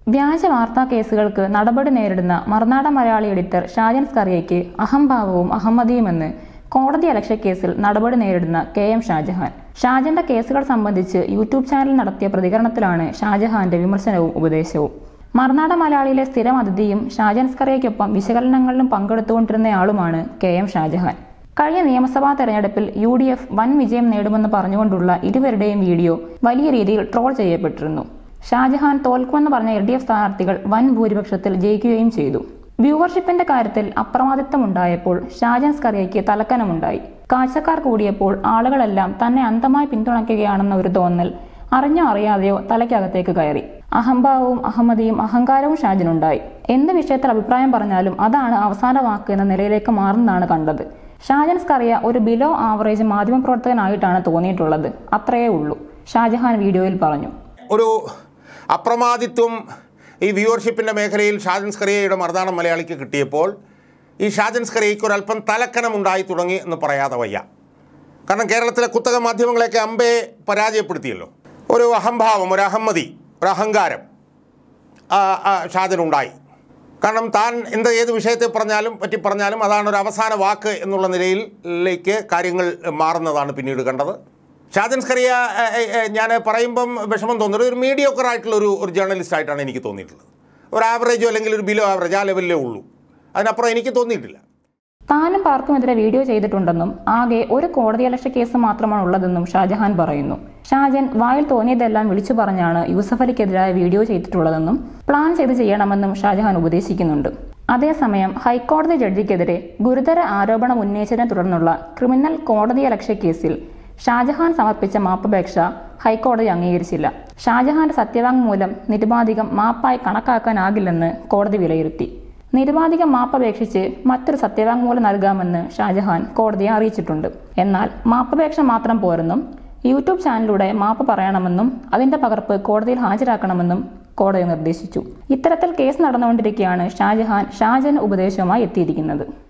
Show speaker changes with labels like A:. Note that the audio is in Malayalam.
A: വ്യാജ വാർത്താ കേസുകൾക്ക് നടപടി നേരിടുന്ന മറുനാടൻ മലയാളി എഡിറ്റർ ഷാജൻ സ്കറിയയ്ക്ക് അഹംഭാവവും അഹമ്മദിയുമെന്ന് കോടതി അലക്ഷ്യ കേസിൽ നടപടി നേരിടുന്ന കെ എം ഷാജഹാൻ ഷാജന്റെ കേസുകൾ സംബന്ധിച്ച് യൂട്യൂബ് ചാനൽ നടത്തിയ പ്രതികരണത്തിലാണ് ഷാജഹാന്റെ വിമർശനവും ഉപദേശവും മറുനാട മലയാളിയിലെ സ്ഥിരം അതിഥിയും ഷാജൻ സ്കറിയയ്ക്കൊപ്പം വിശകലനങ്ങളിലും പങ്കെടുത്തുകൊണ്ടിരുന്നയാളുമാണ് കെ എം ഷാജഹാൻ കഴിഞ്ഞ നിയമസഭാ തെരഞ്ഞെടുപ്പിൽ യു ഡി എഫ് വൻ വിജയം നേടുമെന്ന് പറഞ്ഞുകൊണ്ടുള്ള ഇരുവരുടെയും വീഡിയോ വലിയ രീതിയിൽ ട്രോൾ ചെയ്യപ്പെട്ടിരുന്നു ഷാജഹാൻ തോൽക്കുമെന്ന് പറഞ്ഞ എൽ ഡി എഫ് സ്ഥാനാർത്ഥികൾ വൻ ഭൂരിപക്ഷത്തിൽ ജയിക്കുകയും ചെയ്തു വ്യൂവർഷിപ്പിന്റെ കാര്യത്തിൽ അപ്രമാദിത്വമുണ്ടായപ്പോൾ ഷാജൻ സ്കറിയയ്ക്ക് തലക്കനമുണ്ടായി കാഴ്ചക്കാർ കൂടിയപ്പോൾ ആളുകളെല്ലാം തന്നെ അന്ധമായി പിന്തുണയ്ക്കുകയാണെന്ന ഒരു തോന്നൽ അറിഞ്ഞോ അറിയാതെയോ തലയ്ക്കകത്തേക്ക് കയറി അഹംഭാവവും അഹമ്മദിയും അഹങ്കാരവും ഷാജിനുണ്ടായി എന്ത് വിഷയത്തിൽ അഭിപ്രായം പറഞ്ഞാലും അതാണ് അവസാന വാക്ക് എന്ന നിലയിലേക്ക് മാറുന്നതാണ് കണ്ടത് ഷാജൻ സ്കറിയ ഒരു ബിലോ ആവറേജ് മാധ്യമപ്രവർത്തകനായിട്ടാണ് തോന്നിയിട്ടുള്ളത് അത്രയേ ഉള്ളൂ ഷാജഹാൻ വീഡിയോയിൽ പറഞ്ഞു
B: ഒരു അപ്രമാദിത്വം ഈ വ്യൂവർഷിപ്പിൻ്റെ മേഖലയിൽ ഷാജൻ സ്കറിയയുടെ മറുനാടൻ മലയാളിക്ക് കിട്ടിയപ്പോൾ ഈ ഷാജൻ സ്കറിയയ്ക്ക് ഒരല്പം തലക്കനമുണ്ടായി തുടങ്ങി എന്ന് പറയാതെ വയ്യ കാരണം കേരളത്തിലെ കുത്തക മാധ്യമങ്ങളെയൊക്കെ അമ്പെ പരാജയപ്പെടുത്തിയല്ലോ ഒരു അഹംഭാവം ഒരു അഹമ്മതി ഒരു അഹങ്കാരം ആ, ആ, ഷാജനുണ്ടായി കാരണം താൻ എന്ത് ഏത് വിഷയത്തെ പറഞ്ഞാലും പറ്റി പറഞ്ഞാലും അതാണ് ഒരു അവസാന വാക്ക് എന്നുള്ള നിലയിലേക്ക് കാര്യങ്ങൾ മാറുന്നതാണ് പിന്നീട് കണ്ടത് ഷാജൻ സ്കറിയ ഞാൻ പറയുമ്പം വിഷമം തോന്നുന്നത് ഒരു മീഡിയോക്കർ ആയിട്ടുള്ള ഒരു ഒരു ജേർണലിസ്റ്റ് ആയിട്ടാണ് എനിക്ക് തോന്നിയിട്ടുള്ളത് ഒരു ആവറേജോ അല്ലെങ്കിൽ ഒരു ബിലോ ആവറേജ് ആ ലെവലിലേ ഉള്ളൂ അതിനപ്പുറം എനിക്ക് തോന്നിയിട്ടില്ല
A: താനും പാർക്കുമെതിരെ വീഡിയോ ചെയ്തിട്ടുണ്ടെന്നും ആകെ ഒരു കോടതിയലക്ഷ്യ കേസ് മാത്രമാണ് ഉള്ളതെന്നും ഷാജഹാൻ പറയുന്നു ഷാജൻ വായിൽ തോന്നിയതെല്ലാം വിളിച്ചു പറഞ്ഞാണ് യൂസഫ് അലിക്കെതിരായ വീഡിയോ ചെയ്തിട്ടുള്ളതെന്നും പ്ലാൻ ചെയ്ത് ചെയ്യണമെന്നും ഷാജഹാൻ ഉപദേശിക്കുന്നുണ്ട് അതേസമയം ഹൈക്കോടതി ജഡ്ജിക്കെതിരെ ഗുരുതര ആരോപണം ഉന്നയിച്ചതിനെ തുടർന്നുള്ള ക്രിമിനൽ കോടതിയലക്ഷ്യ കേസിൽ ഷാജഹാൻ സമർപ്പിച്ച മാപ്പപേക്ഷ ഹൈക്കോടതി അംഗീകരിച്ചില്ല ഷാജഹാന്റെ സത്യവാങ്മൂലം നിരുപാധികം മാപ്പായി കണക്കാക്കാനാകില്ലെന്ന് കോടതി വിലയിരുത്തി നിരുപാധികം മാപ്പപേക്ഷിച്ച് മറ്റൊരു സത്യവാങ്മൂലം നൽകാമെന്ന് ഷാജഹാൻ കോടതിയെ അറിയിച്ചിട്ടുണ്ട് എന്നാൽ മാപ്പപേക്ഷ മാത്രം പോരെന്നും യൂട്യൂബ് ചാനലിലൂടെ മാപ്പ് പറയണമെന്നും അതിന്റെ പകർപ്പ് കോടതിയിൽ ഹാജരാക്കണമെന്നും കോടതി നിർദ്ദേശിച്ചു ഇത്തരത്തിൽ കേസ് നടന്നുകൊണ്ടിരിക്കെയാണ് ഷാജഹാൻ ഷാജന് ഉപദേശവുമായി എത്തിയിരിക്കുന്നത്